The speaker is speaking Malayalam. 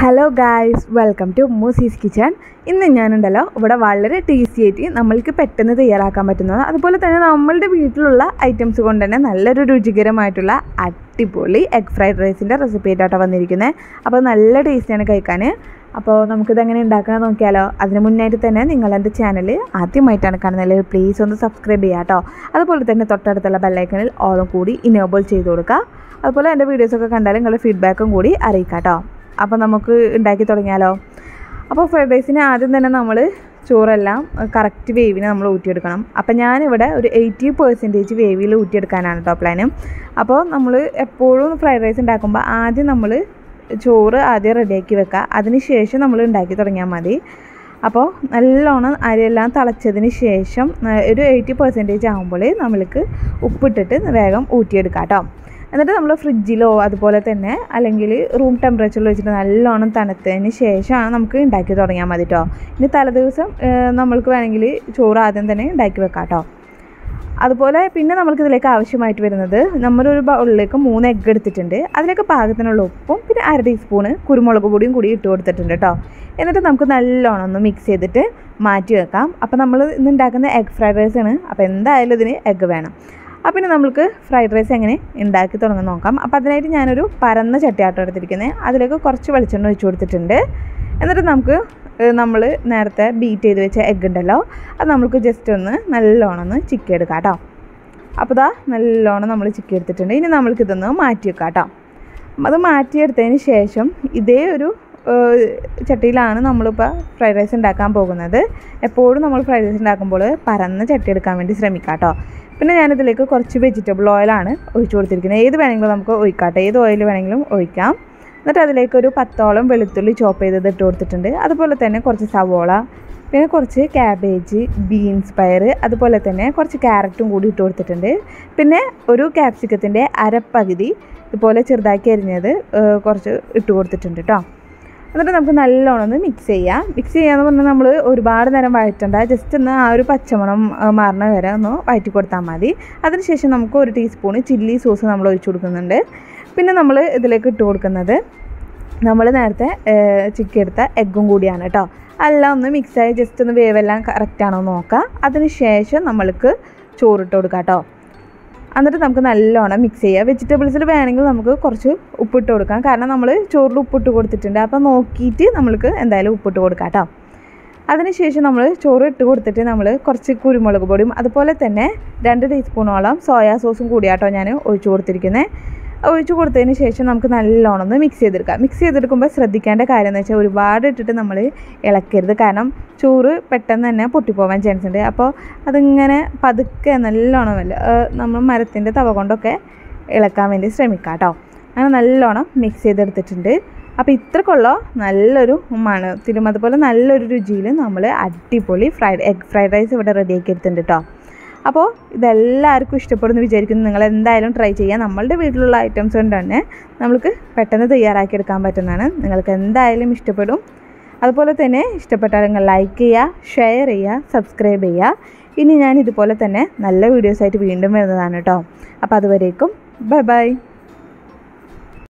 hello guys welcome to Moosi's kitchen ഇന്ന് ഞാനുണ്ടല്ലോ ഇവിടെ വളരെ ടേസ്റ്റി ആയിട്ട് നമ്മൾക്ക് പെട്ടെന്ന് തയ്യാറാക്കാൻ പറ്റുന്നത് അതുപോലെ തന്നെ നമ്മളുടെ വീട്ടിലുള്ള ഐറ്റംസ് കൊണ്ട് തന്നെ നല്ലൊരു രുചികരമായിട്ടുള്ള അടിപൊളി എഗ് ഫ്രൈഡ് റൈസിൻ്റെ റെസിപ്പി ആയിട്ടാണ് വന്നിരിക്കുന്നത് അപ്പോൾ നല്ല ടേസ്റ്റിയാണ് കഴിക്കാൻ അപ്പോൾ നമുക്കിത് എങ്ങനെ ഉണ്ടാക്കണം നോക്കിയാലോ അതിന് മുന്നായിട്ട് തന്നെ നിങ്ങൾ എൻ്റെ ചാനൽ ആദ്യമായിട്ടാണ് കാണുന്നത് പ്ലീസ് ഒന്ന് സബ്സ്ക്രൈബ് ചെയ്യുക കേട്ടോ അതുപോലെ തന്നെ തൊട്ടടുത്തുള്ള ബെല്ലൈക്കണിൽ ഓളും കൂടി ഇനേബിൾ ചെയ്ത് കൊടുക്കുക അതുപോലെ എൻ്റെ വീഡിയോസൊക്കെ കണ്ടാൽ നിങ്ങളുടെ ഫീഡ്ബാക്കും കൂടി അറിയിക്കാം കേട്ടോ അപ്പോൾ നമുക്ക് ഉണ്ടാക്കി തുടങ്ങിയാലോ അപ്പോൾ ഫ്രൈഡ് റൈസിന് ആദ്യം തന്നെ നമ്മൾ ചോറെല്ലാം കറക്റ്റ് വേവിന് നമ്മൾ ഊറ്റിയെടുക്കണം അപ്പോൾ ഞാനിവിടെ ഒരു എയ്റ്റി പെർസെൻറ്റേജ് വേവിൽ ഊറ്റിയെടുക്കാനാണ് കേട്ടോ പ്ലാന് അപ്പോൾ നമ്മൾ എപ്പോഴും ഫ്രൈഡ് റൈസ് ഉണ്ടാക്കുമ്പോൾ ആദ്യം നമ്മൾ ചോറ് ആദ്യം റെഡിയാക്കി വെക്കുക അതിന് ശേഷം നമ്മൾ ഉണ്ടാക്കി തുടങ്ങിയാൽ മതി അപ്പോൾ നല്ലോണം അരിയെല്ലാം തിളച്ചതിന് ശേഷം ഒരു എയ്റ്റി പെർസെൻറ്റേജ് ആകുമ്പോൾ നമ്മൾക്ക് ഉപ്പിട്ടിട്ട് വേഗം ഊറ്റിയെടുക്കാം കേട്ടോ എന്നിട്ട് നമ്മൾ ഫ്രിഡ്ജിലോ അതുപോലെ തന്നെ അല്ലെങ്കിൽ റൂം ടെമ്പറേച്ചറിൽ വെച്ചിട്ട് നല്ലോണം തണുത്തതിന് ശേഷമാണ് നമുക്ക് ഉണ്ടാക്കി തുടങ്ങിയാൽ മതി കേട്ടോ ഇനി തലേദിവസം നമ്മൾക്ക് വേണമെങ്കിൽ ചോറ് ആദ്യം തന്നെ ഉണ്ടാക്കി വെക്കാം കേട്ടോ അതുപോലെ പിന്നെ നമ്മൾക്ക് ഇതിലേക്ക് ആവശ്യമായിട്ട് വരുന്നത് നമ്മളൊരു ബൗളിലേക്ക് മൂന്ന് എഗ്ഗ് എടുത്തിട്ടുണ്ട് അതിലേക്ക് പാകത്തിനുള്ള ഉപ്പും പിന്നെ അര ടീസ്പൂണ് കുരുമുളക് പൊടിയും കൂടി ഇട്ട് കൊടുത്തിട്ടുണ്ട് കേട്ടോ എന്നിട്ട് നമുക്ക് നല്ലോണം ഒന്ന് മിക്സ് ചെയ്തിട്ട് മാറ്റി വെക്കാം അപ്പോൾ നമ്മൾ ഇന്ന് ഉണ്ടാക്കുന്ന എഗ് ഫ്രൈഡ് റൈസ് ആണ് അപ്പോൾ എന്തായാലും ഇതിന് എഗ്ഗ് വേണം അപ്പോൾ ഇനി നമുക്ക് ഫ്രൈഡ് റൈസ് എങ്ങനെ ഉണ്ടാക്കി തുടങ്ങാൻ നോക്കാം അപ്പോൾ അതിനായിട്ട് ഞാനൊരു പരന്ന ചട്ടിയാട്ടം എടുത്തിരിക്കുന്നത് അതിലേക്ക് കുറച്ച് വെളിച്ചെണ്ണ ഒഴിച്ച് കൊടുത്തിട്ടുണ്ട് എന്നിട്ട് നമുക്ക് നമ്മൾ നേരത്തെ ബീറ്റ് ചെയ്ത് വെച്ച എഗ്ഗ് ഉണ്ടല്ലോ അത് നമുക്ക് ജസ്റ്റ് ഒന്ന് നല്ലോണം ഒന്ന് ചിക്കി എടുക്കാം കേട്ടോ അപ്പോൾ ഇതാ നല്ലോണം നമ്മൾ ചിക്കി എടുത്തിട്ടുണ്ട് ഇനി നമ്മൾക്ക് ഇതൊന്ന് മാറ്റി വെക്കാം കേട്ടോ അത് മാറ്റിയെടുത്തതിന് ശേഷം ഇതേ ഒരു ചട്ടിയിലാണ് നമ്മളിപ്പോൾ ഫ്രൈഡ് റൈസ് ഉണ്ടാക്കാൻ പോകുന്നത് എപ്പോഴും നമ്മൾ ഫ്രൈഡ് റൈസ് ഉണ്ടാക്കുമ്പോൾ പരന്ന ചട്ടി എടുക്കാൻ വേണ്ടി ശ്രമിക്കാം കേട്ടോ പിന്നെ ഞാനിതിലേക്ക് കുറച്ച് വെജിറ്റബിൾ ഓയിലാണ് ഒഴിച്ചു കൊടുത്തിരിക്കുന്നത് ഏത് വേണമെങ്കിലും നമുക്ക് ഒഴിക്കാട്ടെ ഏത് ഓയിൽ വേണമെങ്കിലും ഒഴിക്കാം എന്നിട്ട് അതിലേക്ക് ഒരു പത്തോളം വെളുത്തുള്ളി ചോപ്പ് ചെയ്തത് ഇട്ട് കൊടുത്തിട്ടുണ്ട് അതുപോലെ തന്നെ കുറച്ച് സവോള പിന്നെ കുറച്ച് ക്യാബേജ് ബീൻസ് പയർ അതുപോലെ തന്നെ കുറച്ച് ക്യാരറ്റും കൂടി ഇട്ട് കൊടുത്തിട്ടുണ്ട് പിന്നെ ഒരു ക്യാപ്സിക്കത്തിൻ്റെ അരപ്പകുതി ഇതുപോലെ ചെറുതാക്കി അരിഞ്ഞത് കുറച്ച് ഇട്ട് കൊടുത്തിട്ടുണ്ട് കേട്ടോ എന്നിട്ട് നമുക്ക് നല്ലോണം ഒന്ന് മിക്സ് ചെയ്യാം മിക്സ് ചെയ്യാന്ന് പറഞ്ഞാൽ നമ്മൾ ഒരുപാട് നേരം വഴറ്റണ്ട ജസ്റ്റ് ഒന്ന് ആ ഒരു പച്ചമണം മാറുന്ന വരെ ഒന്ന് വഴറ്റി കൊടുത്താൽ മതി അതിനുശേഷം നമുക്ക് ഒരു ടീസ്പൂൺ ചില്ലി സോസ് നമ്മൾ ഒഴിച്ചു കൊടുക്കുന്നുണ്ട് പിന്നെ നമ്മൾ ഇതിലേക്ക് ഇട്ട് കൊടുക്കുന്നത് നമ്മൾ നേരത്തെ ചിക്കി എടുത്ത എഗ്ഗും കൂടിയാണ് കേട്ടോ എല്ലാം ഒന്ന് മിക്സായി ജസ്റ്റ് ഒന്ന് വേവെല്ലാം കറക്റ്റാണോ നോക്കുക അതിന് ശേഷം നമ്മൾക്ക് ചോറിട്ട് കൊടുക്കാം കേട്ടോ എന്നിട്ട് നമുക്ക് നല്ലോണം മിക്സ് ചെയ്യാം വെജിറ്റബിൾസിൽ വേണമെങ്കിൽ നമുക്ക് കുറച്ച് ഉപ്പിട്ട് കൊടുക്കാം കാരണം നമ്മൾ ചോറിൽ ഉപ്പിട്ട് കൊടുത്തിട്ടുണ്ട് അപ്പോൾ നോക്കിയിട്ട് നമ്മൾക്ക് എന്തായാലും ഉപ്പിട്ട് കൊടുക്കാം കേട്ടോ അതിനുശേഷം നമ്മൾ ചോറ് ഇട്ട് കൊടുത്തിട്ട് നമ്മൾ കുറച്ച് കുരുമുളക് പൊടിയും അതുപോലെ തന്നെ രണ്ട് ടീസ്പൂണോളം സോയാ സോസും കൂടിയാട്ടോ ഞാൻ ഒഴിച്ചു കൊടുത്തിരിക്കുന്നത് ഒഴിച്ചു കൊടുത്തതിന് ശേഷം നമുക്ക് നല്ലോണം ഒന്ന് മിക്സ് ചെയ്തെടുക്കാം മിക്സ് ചെയ്തെടുക്കുമ്പോൾ ശ്രദ്ധിക്കേണ്ട കാര്യം എന്ന് വെച്ചാൽ ഒരുപാട് ഇട്ടിട്ട് നമ്മൾ ഇളക്കരുത് കാരണം ചോറ് പെട്ടെന്ന് തന്നെ പൊട്ടിപ്പോവാൻ ചാൻസ് ഉണ്ട് അപ്പോൾ അതിങ്ങനെ പതുക്കെ നല്ലോണം വല്ല നമ്മൾ മരത്തിൻ്റെ തവ കൊണ്ടൊക്കെ ഇളക്കാൻ വേണ്ടി ശ്രമിക്കാം കേട്ടോ അങ്ങനെ നല്ലോണം മിക്സ് ചെയ്തെടുത്തിട്ടുണ്ട് അപ്പോൾ ഇത്രക്കുള്ള നല്ലൊരു മണത്തിലും അതുപോലെ നല്ലൊരു രുചിയിൽ നമ്മൾ അടിപൊളി ഫ്രൈഡ് എഗ് ഫ്രൈഡ് റൈസ് ഇവിടെ റെഡിയാക്കി എടുത്തിട്ടുണ്ട് കേട്ടോ അപ്പോൾ ഇതെല്ലാവർക്കും ഇഷ്ടപ്പെടുന്നു വിചാരിക്കുന്നു നിങ്ങൾ എന്തായാലും ട്രൈ ചെയ്യുക നമ്മളുടെ വീട്ടിലുള്ള ഐറ്റംസ് കൊണ്ട് തന്നെ നമുക്ക് പെട്ടെന്ന് തയ്യാറാക്കിയെടുക്കാൻ പറ്റുന്നതാണ് നിങ്ങൾക്ക് എന്തായാലും ഇഷ്ടപ്പെടും അതുപോലെ തന്നെ ഇഷ്ടപ്പെട്ടാൽ നിങ്ങൾ ലൈക്ക് ചെയ്യുക ഷെയർ ചെയ്യുക സബ്സ്ക്രൈബ് ചെയ്യുക ഇനി ഞാൻ ഇതുപോലെ തന്നെ നല്ല വീഡിയോസായിട്ട് വീണ്ടും വരുന്നതാണ് കേട്ടോ അപ്പോൾ അതുവരേക്കും ബൈ ബൈ